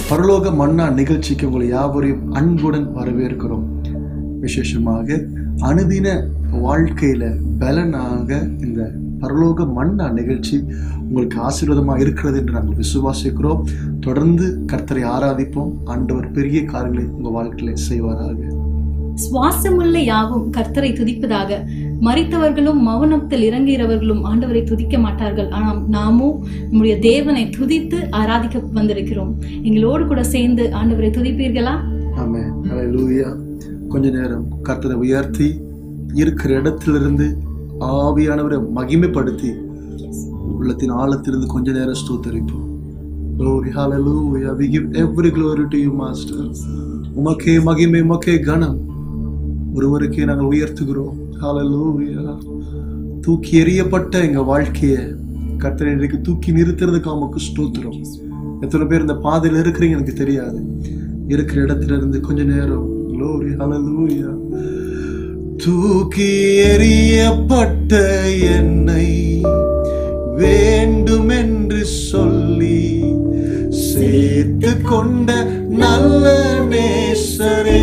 பரலோக மன்னா நிகழ்ச்சிக்கு உங்களை யாவரையும் அன்புடன் வரவேற்கிறோம் விசேஷமாக அனுதின வாழ்க்கையில பலனாக இந்த பரலோக மன்னா நிகழ்ச்சி உங்களுக்கு ஆசீர்வாதமாக இருக்கிறது என்று நாங்கள் விசுவாசிக்கிறோம் தொடர்ந்து கர்த்தரை ஆராதிப்போம் ஆண்டவர் பெரிய காரியங்களை உங்க வாழ்க்கையில செய்வாராக சுவாசமுள்ள யாவும் கர்த்தரை துதிப்பதாக மரித்தவர்களும் மௌனத்தில் இறங்குகிறவர்களும் ஆண்டவரை துதிக்க மாட்டார்கள் ஆனால் நாமோ நம்முடைய தேவனை துதித்து ஆராதிக்க வந்திருக்கிறோம் எங்களோடு கூட சேர்ந்து ஆண்டவரை துதிப்பீர்களா ஆமென் ஹalleluya கொஞ்ச நேரம் கர்த்தரை உயர்த்தி இருக்கிற இடத்திலிருந்து ஆவியானவரை மகிமைப்படுத்தி உள்ளத்தின் ஆழத்திலிருந்து கொஞ்ச நேரம் ஸ்தோத்தரிப்போம் Glory, hallelujah. We give every glory to you, Master. உமக்கே மகிமை உமக்கே கணம் ஒருவருக்கே நாங்கள் உயர்த்துகிறோம் ஹalleluya. தூக்கி எறியப்பட்ட எங்க வாழ்க்கையை கர்த்தரை இன்றைக்கு தூக்கி நிறுத்துறதுக்கு அவனுக்கு ஸ்தோத்திரம் எத்தனை பேர் இந்த பாதையில் இருக்கிறீங்க எனக்கு தெரியாது இருக்கிற இடத்துல இருந்து கொஞ்ச நேரம் glory hallelujah தூக்கி எறியப்பட்ட என்னை வேண்டுமென்று சொல்லி சேர்த்து கொண்ட நல்ல நேசரே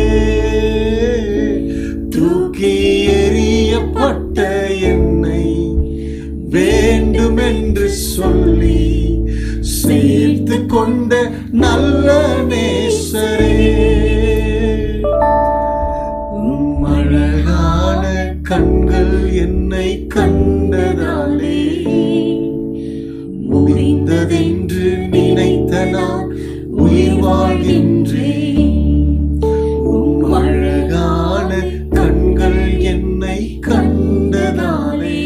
தூக்கி எறியப்பட்ட என்னை வேண்டுமென்று சொல்லி சேர்த்து கொண்ட நல்ல நேசரே உம் அழகான கண்கள் என்னை கண்டதாலே முடிந்ததென்று நினைத்த நான் உயிர் வாழ்கின்றேன் உம் அழகான கண்கள் என்னை கண்டதாலே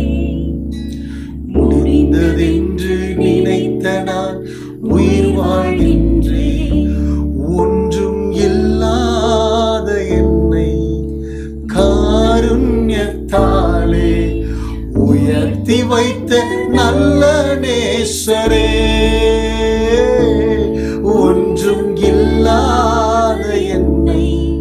முடிந்ததென்று நினைத்த நான் உயிர் வாழ்கின்றேன் ஒன்றும் இல்லாத என்னை காருண்யத்தாலே உயர்த்தி வைத்த நல்ல நேசரே ஒன்றும் இல்லாத என்னை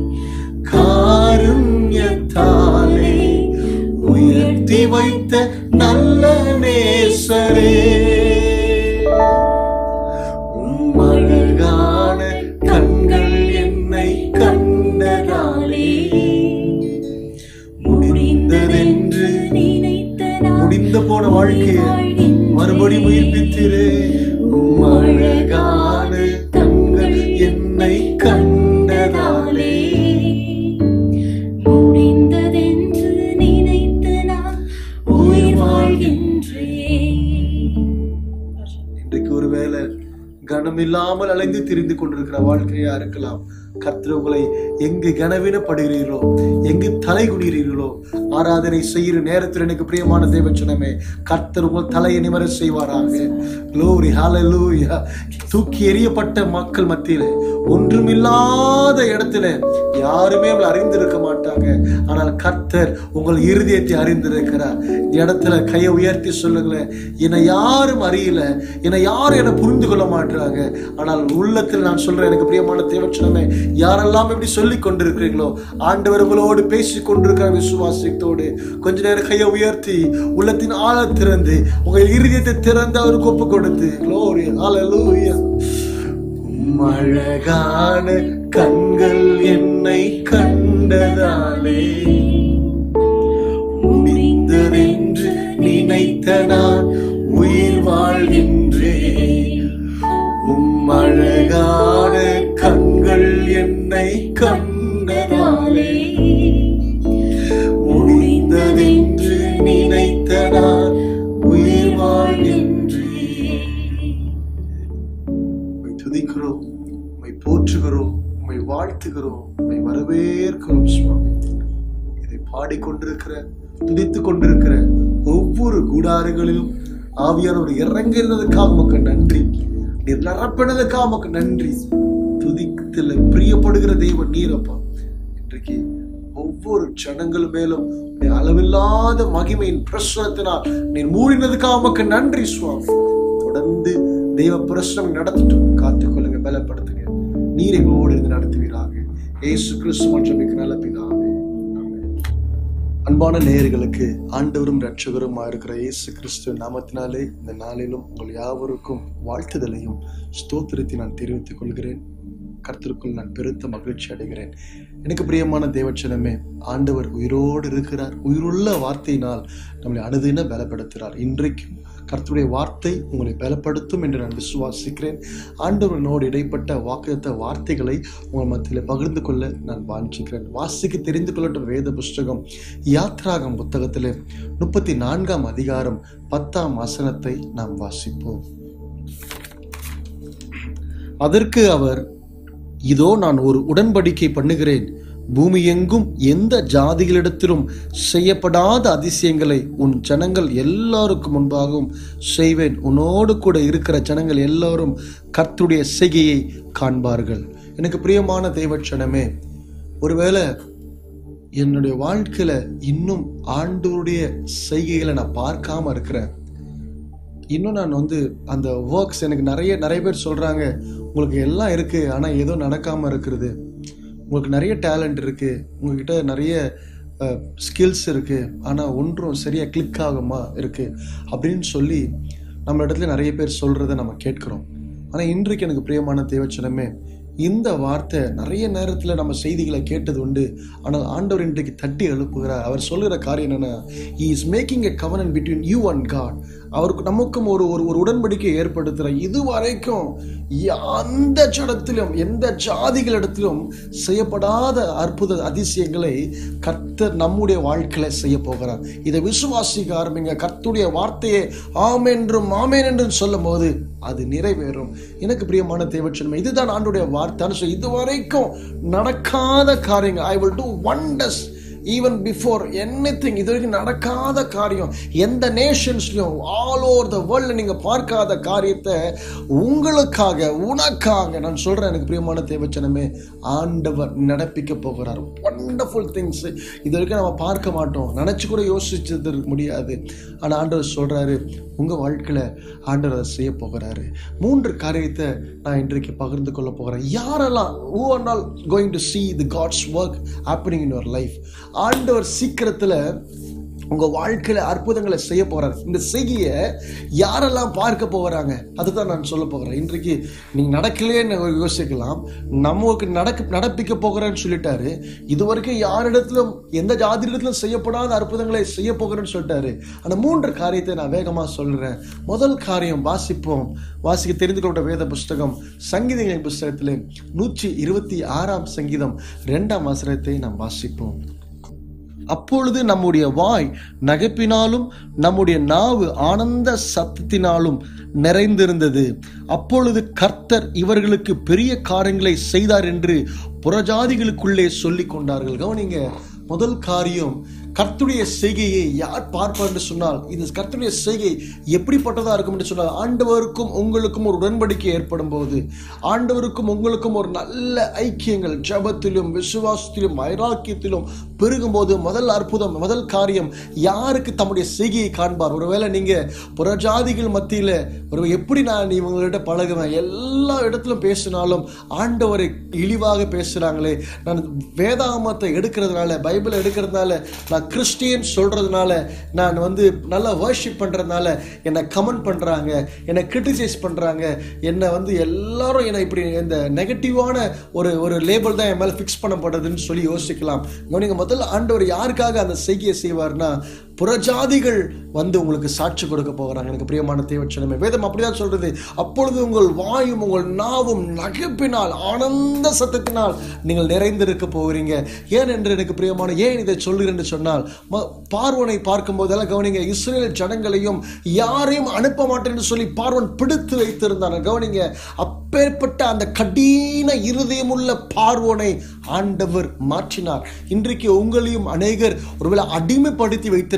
காருண்யத்தாலே உயர்த்தி வைத்த நல்ல நேசரே உம் அழகான கண்கள் என்னை கண்டதாலே முடிந்ததென்று முடிந்து போன வாழ்க்கையை மறுபடியும் உயிர்ப்பித்திரே உம் அழகான கண்கள் என்னை கண்டதாலே முடிந்ததென்று நினைத்து நான் உயிர் வாழ்கின்றேன் இன்றைக்கு ஒருவேளை கனம் இல்லாமல் அலைந்து திரிந்து கொண்டிருக்கிற வாழ்க்கையா இருக்கலாம் கர்த்தர் உங்களை எங்கு கனவீனப்படுகிறீர்களோ எங்கு தலை குனிகிறீர்களோ ஆராதனை செய்கிற நேரத்தில் எனக்கு பிரியமான தேவச்சனமே கர்த்தர் உங்கள் தலையை நிமர செய்வாராக க்ளோரி ஹalleluya தூக்கி எறியப்பட்ட மக்கள் மத்தியில ஒன்றுமில்லாத இடத்துல யாருமே அவளை அறிந்திருக்க மாட்டாங்க ஆனால் கர்த்தர் உங்கள் இருதயத்தை அறிந்திருக்கிறார் இந்த இடத்துல கையை உயர்த்தி சொல்லுங்களேன் என்னை யாரும் அறியல என்னை யாரும் என்னை புரிந்து கொள்ள மாட்டாங்க ஆனால் உள்ளத்தில் நான் சொல்றேன் எனக்கு பிரியமான தேவச்சனமே யாரெல்லாம் இப்படி சொல்லி கொண்டிருக்கிறீங்களோ ஆண்டவர் உங்களோடு பேசி கொண்டிருக்கிற விசுவாசத்தோடு கொஞ்ச நேரம் கையை உயர்த்தி உள்ளத்தின் ஆழ திறந்து உங்கள் இருதயத்தை திறந்து அவருக்கு ஒப்பு கொடுத்து க்ளோரி ஹalleluya உம் அழகான கண்கள் என்னை கண்டதாலே முடிந்ததென்று நினைத்த நான் உயிர் வாழ்கின்றேன் உம் அழகான கண்கள் என்னை கண்டதாலே முடிந்ததென்று நினைத்த நான் உயிர் வாழ்கின்றேன் உம்மை துதிக்கிறோம் உம்மை போற்றுகிறோம் உம்மை வாழ்த்துகிறோம் உம்மை வரவேற்கிறோம் சுவாமி இதை பாடிக்கொண்டிருக்கிற துதித்துக் கொண்டிருக்கிற ஒவ்வொரு கூடாரங்களிலும் ஆவியானவர் இறங்கினதுக்காக உமக்கு நன்றி நீர் நிரப்பினதுக்காக உமக்கு நன்றி துதித்துல பிரியப்படுகிற தெய்வம் நீரப்பா இன்றைக்கு ஒவ்வொரு ஜனங்கள் மேலும் உம்முடைய அளவில்லாத மகிமையின் பிரசனத்தினால் நீர் மூடினதுக்காக உமக்கு நன்றி சுவாமி தொடர்ந்து தெய்வ பிரசனம் நடத்தட்டும் காத்துக்கொள்ளுங்க பலப்படுத்துங்க நீர் எங்களோடு இருந்து நடத்துவீராக இயேசு கிறிஸ்து மற்றும் நல்ல பிதாவே ஆமென். அன்பான நேயர்களுக்கு ஆண்டவரும் இரட்சகருமா இருக்கிற இயேசு கிறிஸ்து நாமத்தினாலே இந்த நாளிலும் உங்கள் யாவருக்கும் வாழ்த்துதலையும் ஸ்தோத்திரத்தை நான் தெரிவித்துக் கொள்கிறேன் கர்த்தருக்குள் நான் பெருத்த மகிழ்ச்சி அடைகிறேன் எனக்கு பிரியமான தேவச்சனமே ஆண்டவர் உயிரோடு இருக்கிறார் உயிருள்ள வார்த்தையினால் நம்மளை அனுதின பலப்படுத்துகிறார் இன்றைக்கும் கர்த்தருடைய வார்த்தை உங்களை பலப்படுத்தும் என்று நான் விசுவாசிக்கிறேன் ஆண்டவனோடு இடைப்பட்ட வாக்குத்த வார்த்தைகளை உங்கள் மத்தியில் பகிர்ந்து கொள்ள நான் வாஞ்சிக்கிறேன் வாசிக்க தெரிந்து கொள்ளட்டும் வேத புஸ்தகம் யாத்ராகம் புத்தகத்திலே முப்பத்தி நான்காம் அதிகாரம் பத்தாம் வசனத்தை நாம் வாசிப்போம் அதற்கு அவர் இதோ நான் ஒரு உடன்படிக்கை பண்ணுகிறேன் பூமி எங்கும் எந்த ஜாதிகளிடத்திலும் செய்யப்படாத அதிசயங்களை உன் ஜனங்கள் எல்லாருக்கும் முன்பாகவும் செய்வேன் உன்னோடு கூட இருக்கிற ஜனங்கள் எல்லாரும் கர்த்துடைய செய்கையை காண்பார்கள் எனக்கு பிரியமான தேவச்சனமே ஒருவேளை என்னுடைய வாழ்க்கையில இன்னும் ஆண்டவருடைய செய்கைகளை நான் பார்க்காம இருக்கிறேன் இன்னும் நான் வந்து அந்த ஒர்க்ஸ் எனக்கு நிறைய நிறைய பேர் சொல்றாங்க உங்களுக்கு எல்லாம் இருக்கு ஆனா ஏதோ நடக்காம இருக்கிறது உங்களுக்கு நிறைய டேலண்ட் இருக்கு உங்ககிட்ட நிறைய ஸ்கில்ஸ் இருக்கு ஆனா ஒன்றும் சரியா கிளிக் ஆகுமா இருக்கு அப்படின்னு சொல்லி நம்ம இடத்துல நிறைய பேர் சொல்றதை நம்ம கேட்கிறோம் ஆனா இன்றைக்கு எனக்கு பிரியமான தேவச்சனமே இந்த வார்த்தை நிறைய நேரத்தில் நம்ம செய்திகளை கேட்டது உண்டு ஆனால் ஆண்டவர் இன்றைக்கு தட்டி எழுப்புகிறார் அவர் சொல்லுகிற காரியம் என்னன்னா he is making a covenant between you and God அவருக்கு நமக்கும் ஒரு ஒரு ஒரு உடன்படிக்கை ஏற்படுத்துகிறார் இது வரைக்கும் எந்த ஜடத்திலும் எந்த ஜாதிகளிடத்திலும் செய்யப்படாத அற்புத அதிசயங்களை கர்த்தர் நம்முடைய வாழ்க்கையில செய்ய போகிறார் இதை விசுவாசிக்க ஆரம்பிங்க கர்த்துடைய வார்த்தையை ஆமென்றும் ஆமேன் என்றும் சொல்லும் போது அது நிறைவேறும் எனக்கு பிரியமான தேவச்சன்மை இதுதான் ஆண்டுடைய வார்த்தை So, இதுவரைக்கும் நடக்காத காரியங்கள் I will do wonders even before anything இது வரைக்கும் நடக்காத காரியம் எந்த நேஷன்ஸ்லையும் ஆல் ஓவர் த வேர்ல்டு நீங்கள் பார்க்காத காரியத்தை உங்களுக்காக உனக்காக நான் சொல்கிறேன் எனக்கு பிரியமான தேவச்சனமே ஆண்டவர் நடப்பிக்க போகிறார் ஒண்டர்ஃபுல் திங்ஸ் இது வரைக்கும் நம்ம பார்க்க மாட்டோம் நினச்சி கூட யோசிச்சது முடியாது ஆனால் ஆண்டவர் சொல்கிறாரு உங்கள் வாழ்க்கையில் ஆண்டவர் அதை செய்ய போகிறாரு மூன்று காரியத்தை நான் இன்றைக்கு பகிர்ந்து கொள்ள போகிறேன் யாரெல்லாம் who are not going to see the God's work happening in your life ஆண்டவர் சீக்கிரத்தில் உங்க வாழ்க்கையில அற்புதங்களை செய்ய போறாரு இந்த செய்தியை யாரெல்லாம் பார்க்க போகிறாங்க அதுதான் நான் சொல்ல போகிறேன் இன்றைக்கு நீங்க நடக்கலையேன்னு யோசிக்கலாம் நமக்கு நடக்க நடப்பிக்க போகிறேன்னு சொல்லிட்டாரு இது வரைக்கும் யாரிடத்திலும் எந்த ஜாதியிடத்திலும் செய்யப்படாத அற்புதங்களை செய்ய போகிறேன்னு சொல்லிட்டாரு அந்த மூன்று காரியத்தை நான் வேகமா சொல்றேன் முதல் காரியம் வாசிப்போம் வாசிக்க தெரிந்து கொண்ட வேத புஸ்தகம் சங்கீதங்களின் புஸ்தகத்திலே நூற்றி இருபத்தி ஆறாம் சங்கீதம் இரண்டாம் வசனத்தை நாம் வாசிப்போம் அப்பொழுது நம்முடைய வாய் நகைப்பினாலும் நம்முடைய நாவு ஆனந்த சத்தத்தினாலும் நிறைந்திருந்தது அப்பொழுது கர்த்தர் இவர்களுக்கு பெரிய காரியங்களை செய்தார் என்று புறஜாதிகளுக்குள்ளே சொல்லிக் கொண்டார்கள் கவனிங்க முதல் காரியம் கர்த்துடைய செய்கையை யார் பார்ப்பார் என்று சொன்னால் இது கர்த்துடைய செய்கை எப்படிப்பட்டதா இருக்கும் என்று சொன்னால் ஆண்டவருக்கும் உங்களுக்கும் ஒரு உடன்படிக்கை ஏற்படும் போது ஆண்டவருக்கும் உங்களுக்கும் ஒரு நல்ல ஐக்கியங்கள் ஜபத்திலும் விசுவாசத்திலும் வைராக்கியத்திலும் பெருகும்போது முதல் அற்புதம் முதல் காரியம் யாருக்கு தம்முடைய செய்கையை காண்பார் ஒருவேளை நீங்க புறஜாதிகள் மத்தியில ஒரு எப்படி நான் இவங்கள்ட்ட பழகுவேன் எல்லா இடத்திலும் பேசினாலும் ஆண்டவரை இழிவாக பேசுறாங்களே நான் வேதாகமத்தை எடுக்கிறதுனால பைபிளை எடுக்கிறதுனால நான் கிறிஸ்டியன் சொல்றதுனால நான் வந்து நல்லா வர்ஷிப் பண்றதுனால என்னை கமெண்ட் பண்றாங்க என்னை கிரிட்டிசைஸ் பண்றாங்க என்னை வந்து எல்லாரும் என்னை இப்படி இந்த நெகட்டிவான ஒரு ஒரு லேபிள் தான் என் மேலே ஃபிக்ஸ் பண்ணப்படுதுன்னு சொல்லி யோசிக்கலாம் கவனிங்க முதல்ல ஆண்டவர் யாருக்காக அந்த செய்கையை செய்வார்னா புறஜாதிகள் வந்து உங்களுக்கு சாட்சி கொடுக்க போகிறாங்க எனக்கு பிரியமான தேவச்சனமே வேதம் அப்படிதான் சொல்றது அப்பொழுது உங்கள் வாயும் உங்கள் நாவும் நகைப்பினால் ஆனந்த சத்தத்தினால் நீங்கள் நிறைந்திருக்க போகிறீங்க ஏன் என்று எனக்கு பிரியமான ஏன் இதை சொல்லுகிறேன் என்று சொன்னால் ம- பார்வனை பார்க்கும் போதெல்லாம் கவனிங்க இஸ்ரேல் ஜனங்களையும் யாரையும் அனுப்ப மாட்டேன் என்று சொல்லி பார்வன் பிடித்து வைத்திருந்தாங்க கவனிங்க அப்பேற்பட்ட அந்த கடின இருதயமுள்ள பார்வோனை ஆண்டவர் மாற்றினார் இன்றைக்கு உங்களையும் அநேகர் ஒருவேளை அடிமைப்படுத்தி வைத்திருக்க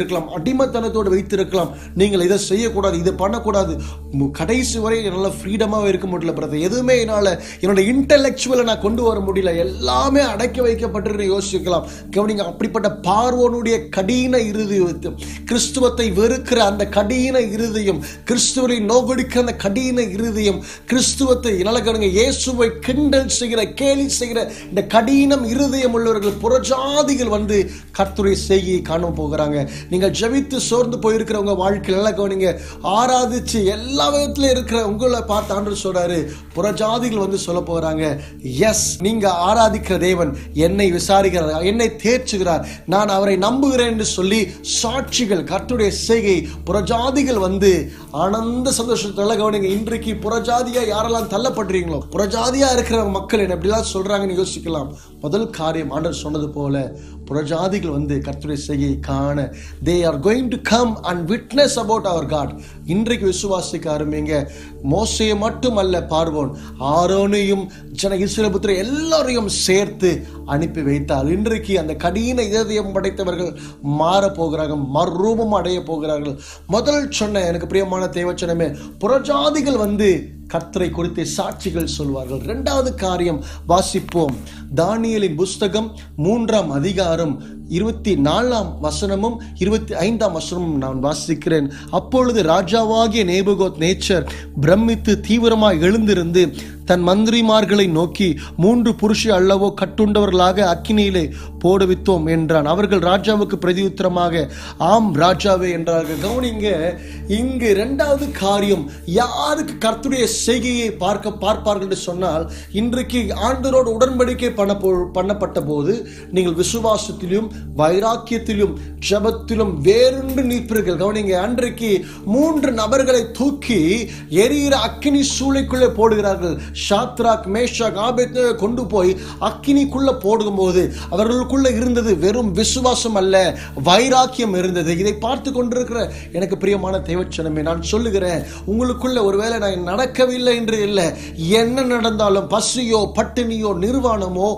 வைத்திருக்கலாம் அடிமைத்தனத்தோடு வைத்திருக்கலாம் நீங்கள் இதை செய்யக்கூடாது இதை பண்ணக்கூடாது மு- கடைசி வரை என்னால் ஃப்ரீடமாகவே இருக்க முடியல பிரதர் எதுவுமே என்னால் என்னோட இன்டலெக்சுவலை நான் கொண்டு வர முடியல எல்லாமே அடக்கி வைக்கப்பட்டிருக்கு யோசிக்கலாம் கவனிங்க அப்படிப்பட்ட பார்வோனுடைய கடின இருதயத்தை கிறிஸ்துவத்தை வெறுக்கிற அந்த கடின இருதயம் கிறிஸ்துவனை நோகடிக்கிற அந்த கடின இருதயம் கிறிஸ்துவத்தை என்னால் கவனிங்க இயேசுவை கிண்டல் செய்கிற கேலி செய்கிற இந்த கடினம் இருதயம் உள்ளவர்கள் புறஜாதிகள் வந்து கர்த்தருடைய செய்கையை காண போகிறாங்க நீங்கள் ஜெபித்து சோர்ந்து போயிருக்கிற உங்க வாழ்க்கையில் நல்லா கவனிங்க ஆராதிச்சு எல்லா விதத்துல இருக்கிற உங்களை பார்த்து ஆண்டு சொல்றாரு புறஜாதிகள் வந்து சொல்ல போகிறாங்க எஸ் நீங்க ஆராதிக்கிற தேவன் என்னை விசாரிக்கிறார் என்னை தேர்ச்சுகிறார் நான் அவரை நம்புகிறேன் என்று சொல்லி சாட்சிகள் கர்த்தருடைய செய்கை புறஜாதிகள் வந்து ஆனந்த சந்தோஷத்துல கவனிங்க இன்றைக்கு புறஜாதியா யாரெல்லாம் தள்ளப்படுறீங்களோ புறஜாதியா இருக்கிற மக்கள் என்ன எப்படிலாம் சொல்றாங்கன்னு யோசிக்கலாம் முதல் காரியம் ஆண்டவர் சொன்னது போல புறஜாதிகள் வந்து கர்த்தருடைய செய்கையை காண they are going to come and witness about our God இன்றைக்கு விசுவாசிக்க ஆரம்பிங்க மோசையை மட்டும் அல்ல பார்வோன் ஆரோனையும் ஜன இஸ்ரேபுத்திர எல்லாரையும் சேர்த்து அனுப்பி வைத்தார் இன்றைக்கு அந்த கடின இதயம் படைத்தவர்கள் மாற போகிறார்கள் மறுரூபம் அடைய போகிறார்கள் முதல் சொன்ன எனக்கு பிரியமான தேவச்சனமே புறஜாதிகள் வந்து கர்த்தரை குறித்து சாட்சிகள் சொல்வார்கள் இரண்டாவது காரியம் வாசிப்போம் தானியலின் புஸ்தகம் மூன்றாம் அதிகாரம் இருபத்தி நாலாம் வசனமும் இருபத்தி ஐந்தாம் வசனமும் நான் வாசிக்கிறேன் அப்பொழுது ராஜாவாகிய நேபுகோத் நேச்சர் பிரமித்து தீவிரமாய் எழுந்திருந்து தன் மந்திரிமார்களை நோக்கி மூன்று புருஷ அல்லவோ கட்டுண்டவர்களாக அக்கினியிலே போடுவித்தோம் என்றான் அவர்கள் ராஜாவுக்கு பிரதியுத்தரமாக ஆம் ராஜாவே என்றார்கள் கவனிங்க இங்கு இரண்டாவது காரியம் யாருக்கு கர்த்தருடைய செய்கையை பார்க்க பார்ப்பார்கள் என்று சொன்னால் இன்றைக்கு ஆண்டரோடு உடன்படிக்கை பண்ண போ- பண்ணப்பட்ட போது நீங்கள் விசுவாசத்திலும் வைராக்கியத்திலும் ஜெபத்திலும் வேறொன்று நிற்பீர்கள் கவனிங்க அன்றைக்கு மூன்று நபர்களை தூக்கி எரிகிற அக்கினி சூளைக்குள்ளே போடுகிறார்கள் ஷாத்ராக் மேஷாக் ஆபேத் கொண்டு போய் அக்கினிக்குள்ள போடும்போது அவர்களுக்குள்ள இருந்தது வெறும் விசுவாசம் அல்ல வைராக்கியம் இருந்தது இதை பார்த்து கொண்டிருக்கிற எனக்கு பிரியமான தேவச்சனமே நான் சொல்லுகிறேன் உங்களுக்குள்ள ஒருவேளை நான் நடக்கவில்லை என்று இல்லை என்ன நடந்தாலும் பசியோ பட்டினியோ நிர்வாணமோ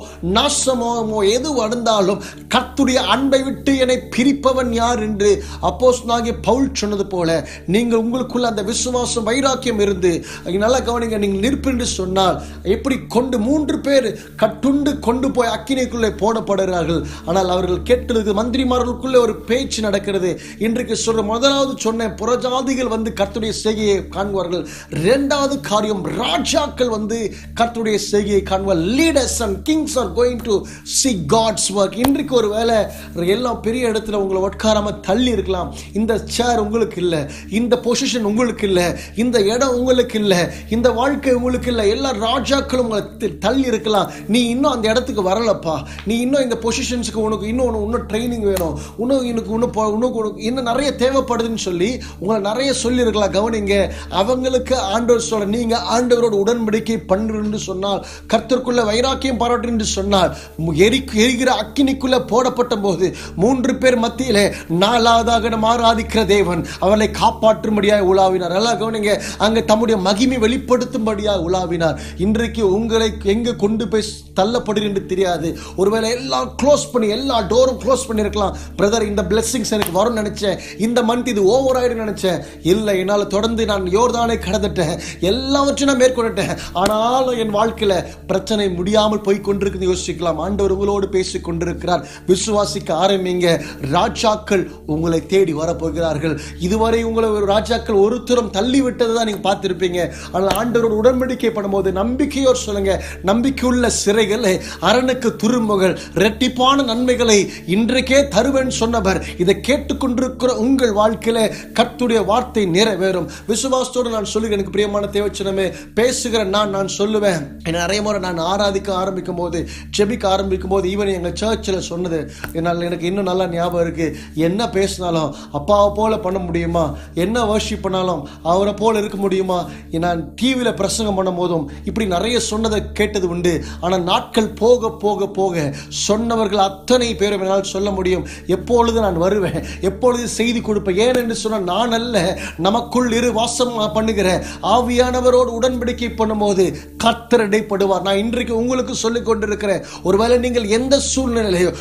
நாசமோ எது நடந்தாலும் கர்த்துடைய அன்பை விட்டு என்னை பிரிப்பவன் யார் என்று அப்போஸ் நாகிய பவுல் சொன்னது போல நீங்கள் உங்களுக்குள்ள அந்த விசுவாசம் வைராக்கியம் இருந்து நல்லா கவனிங்க நீங்கள் நிற்பு என்று சொன்னால் எப்படி கொண்டு மூன்று பேர் கட்டுண்டு கொண்டு போய் அக்கினிக்குள்ளே போடப்படுகிறார்கள் ஆனால் அவர்கள் கேட்டது மந்திரிமார்களுக்குள்ளே ஒரு பேச்சு நடக்கிறது இன்றைக்கு சொல்ற முதலாவது சொன்ன புறஜாதிகள் வந்து கர்த்தருடைய செய்கையை காண்பார்கள் இரண்டாவது காரியம் ராஜாக்கள் வந்து கர்த்தருடைய செய்கையை காண்பார் leaders and kings are going to see God's work இன்றைக்கு ஒரு வேளை எல்லாம் பெரிய இடத்துல உங்களை உட்காராம தள்ளி இருக்கலாம் இந்த சேர் உங்களுக்கு இல்லை இந்த பொசிஷன் உங்களுக்கு இல்லை இந்த இடம் உங்களுக்கு இல்லை இந்த வாழ்க்கை உங்களுக்கு இல்லை எல்லா ராஜாக்களும் உங்களை தி- தள்ளி இருக்கலாம் நீ இன்னும் அந்த இடத்துக்கு வரலப்பா நீ இன்னும் இந்த பொசிஷன்ஸுக்கு உனக்கு இன்னும் உனக்கு இன்னும் ட்ரைனிங் வேணும் இன்னும் எனக்கு இன்னும் போ- இன்னும் உனக்கு இன்னும் நிறைய தேவைப்படுதுன்னு சொல்லி உங்களை நிறைய சொல்லியிருக்கலாம் கவனிங்க அவங்களுக்கு ஆண்டவர் சொல்ல நீங்க ஆண்டவரோட உடன்படிக்கை பண்ணுன்னு சொன்னால் கர்த்தருக்குள்ள வைராக்கியம் பாராட்டு என்று சொன்னால் மு- எரி எரிகிற அக்கினிக்குள்ள போடப்பட்ட போது மூன்று பேர் மத்தியிலே நாலாவதாக நம்ம ஆராதிக்கிற தேவன் அவளை காப்பாற்றும்படியாக உலாவினார் நல்லா கவனிங்க அங்க தம்முடைய மகிமை வெளிப்படுத்தும்படியாக உலாவினார் இன்றைக்கு உங்களை எங்க கொண்டு போய் தள்ளப்படுது என்று தெரியாது ஒருவேளை எல்லாம் க்ளோஸ் பண்ணி எல்லா டோரும் க்ளோஸ் பண்ணியிருக்கலாம் பிரதர் இந்த பிளெஸிங்ஸ் எனக்கு வரும்னு நினைச்சேன் இந்த மந்த் இது ஓவர் ஆயிடும் நினைச்சேன் இல்லை என்னால் தொடர்ந்து நான் யோர்தானை கடந்துட்டேன் எல்லாவற்றையும் நான் மேற்கொண்டுட்டேன் ஆனாலும் என் வாழ்க்கையில பிரச்சனை முடியாமல் போய் கொண்டிருக்குது யோசிக்கலாம் ஆண்டவர் உங்களோடு பேசிக் கொண்டிருக்கிறார் விசுவாசிக்க ஆரம்பிங்க ராஜாக்கள் உங்களை தேடி வரப்போகிறார்கள் இதுவரை உங்களை ஒரு ராஜாக்கள் ஒருத்தரும் தள்ளி விட்டதை தான் நீங்க பார்த்திருப்பீங்க ஆனால் ஆண்டவரோட உடன்படிக்கை பண்ணும்போது நம்பிக்கையோர் சொல்லுங்க நம்பிக்கையுள்ள சிறைகளை அரணுக்கு துரும்புகள் ரெட்டிப்பான நன்மைகளை இன்றைக்கே தருவேன் சொன்னவர் இதை கேட்டுக்கொண்டிருக்கிற உங்கள் வாழ்க்கையில கர்த்துடைய வார்த்தை நிறைவேறும் விசுவாசத்தோடு நான் சொல்லுகிறேன் எனக்கு பிரியமான தேவச்சனமே பேசுகிற நான் நான் சொல்லுவேன் என்னை நிறைய முறை நான் ஆராதிக்க ஆரம்பிக்கும் போது ஜெபிக்க ஆரம்பிக்கும் போது ஈவன் எங்கள் சர்ச்சில் சொன்னது என்னால் எனக்கு இன்னும் நல்லா ஞாபகம் இருக்கு என்ன பேசினாலும் அப்பாவை போல பண்ண முடியுமா என்ன வர்ஷிப் பண்ணாலும் அவரை போல இருக்க முடியுமா நான் டிவியில் பிரசங்கம் பண்ணும் போதும் இப்படி நிறைய சொன்னதை கேட்டது உண்டு ஆனால் நாட்கள் போக போக போக சொன்னவர்கள் அத்தனை பேரும் என்னால் சொல்ல முடியும் எப்பொழுது நான் வருவேன் எப்பொழுது செய்தி கொடுப்பேன் ஏன் என்று சொன்னால் நான் அல்ல நமக்குள் இரு வாசம் பண்ணுகிற ஆவியானவரோடு உடன்படிக்கை பண்ணும்போது கர்த்தர் இடைப்படுவார் நான் இன்றைக்கு உங்களுக்கு சொல்லிக் கொண்டிருக்கிறேன் ஒருவேளை நீங்கள் எந்த சூழ்நிலையிலையோ இந்த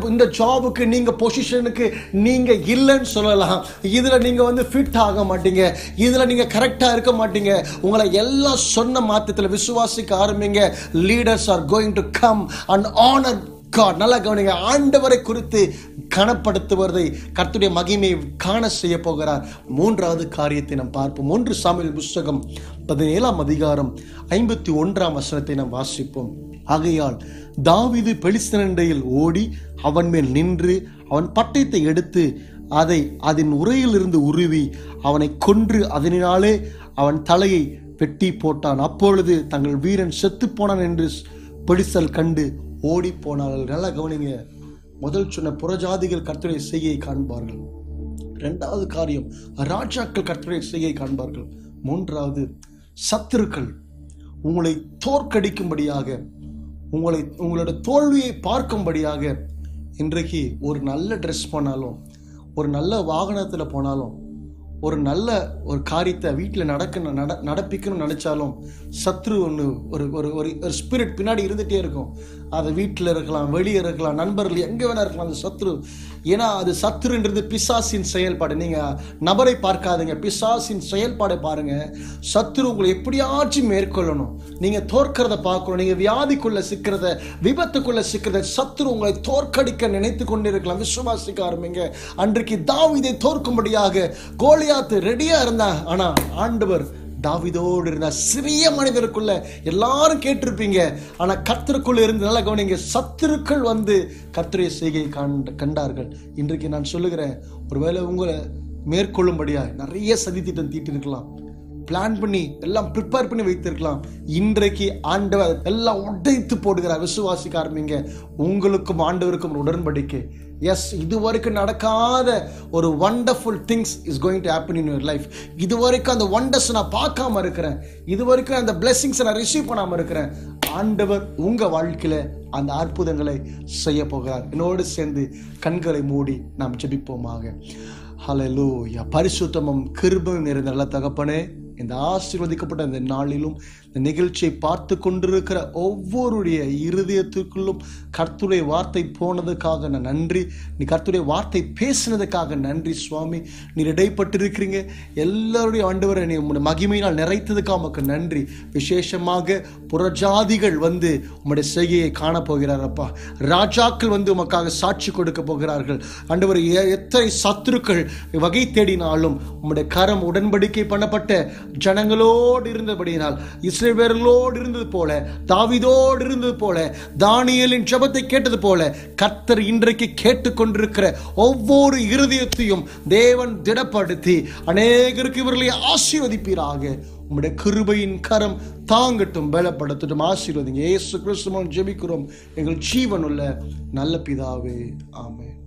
இந்த ஜாபுக்கு நீங்க பொசிஷனுக்கு நீங்க இல்லைன்னு சொல்லலாம் இதுல நீங்க வந்து ஃபிட் ஆக மாட்டீங்க இதுல நீங்க கரெக்டா இருக்க மாட்டீங்க உங்களை எல்லாம் சொன்ன மாத்தத்துல விசுவாசிக்க ஆரம்பிங்க leaders are going to come and honour God நல்லா கவனிங்க ஆண்டவரை குறித்து கனப்படுத்துவதை கர்த்தருடைய மகிமையை காண செய்ய போகிறார் மூன்றாவது காரியத்தை நாம் பார்ப்போம் மூன்று சாமியல் புஸ்தகம் பதினேழாம் அதிகாரம் ஐம்பத்தி ஒன்றாம் வசனத்தை நாம் வாசிப்போம் ஆகையால் தாவீது பெலிஸ்தனையில் ஓடி அவன் மேல் நின்று அவன் பட்டயத்தை எடுத்து அதை அதன் உரையிலிருந்து உருவி அவனை கொன்று அதனாலே அவன் தலையை வெட்டி போட்டான் அப்பொழுது தங்கள் வீரன் செத்து போனான் என்று பெலிஸ்தல் கண்டு ஓடி போனார்கள் நல்லா கவனிங்க முதல் சொன்ன புறஜாதிகள் கர்த்தரை செய்கையை காண்பார்கள் இரண்டாவது காரியம் ராஜாக்கள் கர்த்தரை செய்கையை காண்பார்கள் மூன்றாவது சத்துருக்கள் உங்களை தோற்கடிக்கும்படியாக உங்களை உங்களோட தோல்வியை பார்க்கும்படியாக இன்றைக்கு ஒரு நல்ல ட்ரெஸ் பண்ணாலும் ஒரு நல்ல வாகனத்தில் போனாலும் ஒரு நல்ல ஒரு காரியத்தை வீட்டில் நடக்கணும் நட நடப்பிக்கணும்னு நினச்சாலும் சத்ரு ஒன்று ஒரு ஒரு ஒரு ஒரு ஸ்பிரிட் பின்னாடி இருந்துகிட்டே இருக்கும் அது வீட்டில் இருக்கலாம் வெளியே இருக்கலாம் நண்பர்கள் எங்கே வேணா இருக்கலாம் அந்த சத்ரு ஏன்னா அது சத்ருன்றது பிசாசின் செயல்பாடு நீங்கள் நபரை பார்க்காதீங்க பிசாசின் செயல்பாடை பாருங்க சத்ரு உங்களை எப்படியாச்சும் மேற்கொள்ளணும் நீங்கள் தோற்கிறத பார்க்கணும் நீங்கள் வியாதிக்குள்ள சிக்கிறத விபத்துக்குள்ள சிக்கிறத சத்ரு உங்களை தோற்கடிக்க நினைத்து கொண்டிருக்கலாம் விசுவாசிக்க ஆரம்பிங்க அன்றைக்கு தாவிதை தோற்கும்படியாக கோலியாத்து ரெடியா இருந்தா ஆனா ஆண்டவர் தாவிதோடு இருந்த சிறிய மனிதருக்குள்ள எல்லாரும் கேட்டிருப்பீங்க ஆனா கர்த்தருக்குள்ள இருந்து நல்லா கவனிங்க சத்துருக்கள் வந்து கர்த்தருடைய செய்கை கண்ட கண்டார்கள் இன்றைக்கு நான் சொல்லுகிறேன் ஒருவேளை உங்களை மேற்கொள்ளும்படியா நிறைய சதித்திட்டம் தீட்டிருக்கலாம் பிளான் பண்ணி எல்லாம் ப்ரிப்பேர் பண்ணி வைத்திருக்கலாம் இன்றைக்கு ஆண்டவர் எல்லாம் உடைத்து போடுகிறார் விசுவாசிக்க ஆரம்பிங்க உங்களுக்கும் ஆண்டவருக்கும் ஒரு உடன்படிக்கை எஸ் இது வரைக்கும் நடக்காத ஒரு wonderful things is going to happen in your life இது வரைக்கும் அந்த வண்டர்ஸ் நான் பார்க்காம இருக்கிறேன் இது வரைக்கும் அந்த பிளெஸிங்ஸை நான் ரிசீவ் பண்ணாம இருக்கிறேன் ஆண்டவர் உங்க வாழ்க்கையில அந்த அற்புதங்களை செய்ய போகிறார் என்னோடு சேர்ந்து கண்களை மூடி நாம் ஜெபிப்போமாக ஹalleluya பரிசுத்தமும் கிருபையும் நிறைந்த நல்ல தகப்பனே இந்த ஆசீர்வதிக்கப்பட்ட இந்த நாளிலும் இந்த நிகழ்ச்சியை பார்த்து கொண்டிருக்கிற ஒவ்வொருடைய இருதயத்துக்குள்ளும் கர்த்துடைய வார்த்தை போனதுக்காக நான் நன்றி நீ கர்த்துடைய வார்த்தை பேசினதுக்காக நன்றி சுவாமி நீர் இடைப்பட்டிருக்கிறீங்க எல்லாருடைய ஆண்டவரை நீ உம்முடைய மகிமையினால் நிறைத்ததுக்காக உமக்கு நன்றி விசேஷமாக புறஜாதிகள் வந்து உம்முடைய செய்கையை காணப்போகிறார் அப்பா ராஜாக்கள் வந்து உமக்காக சாட்சி கொடுக்க போகிறார்கள் ஆண்டவர் எ- எத்தனை சத்துருக்கள் வகை தேடினாலும் உம்முடைய கரம் உடன்படிக்கை பண்ணப்பட்ட ஜனங்களோடு இருந்தபடியினால் இஸ்ரேவேலர்களோடு இருந்தது போல தாவீதோடு இருந்தது போல தானியேலின் ஜெபத்தை கேட்டது போல கர்த்தர் இன்றைக்கு கேட்டுக்கொண்டிருக்கிற ஒவ்வொரு இருதயத்தையும் தேவன் திடப்படுத்தி அநேகருக்கு இவர்களை ஆசீர்வதிப்பீராக உம்முடைய கிருபையின் கரம் தாங்கட்டும் பலப்படுத்தட்டும் ஆசீர்வதிங்க இயேசு கிறிஸ்துவன் ஜெபிக்கிறோம் எங்கள் ஜீவனுள்ள நல்ல பிதாவே ஆமென்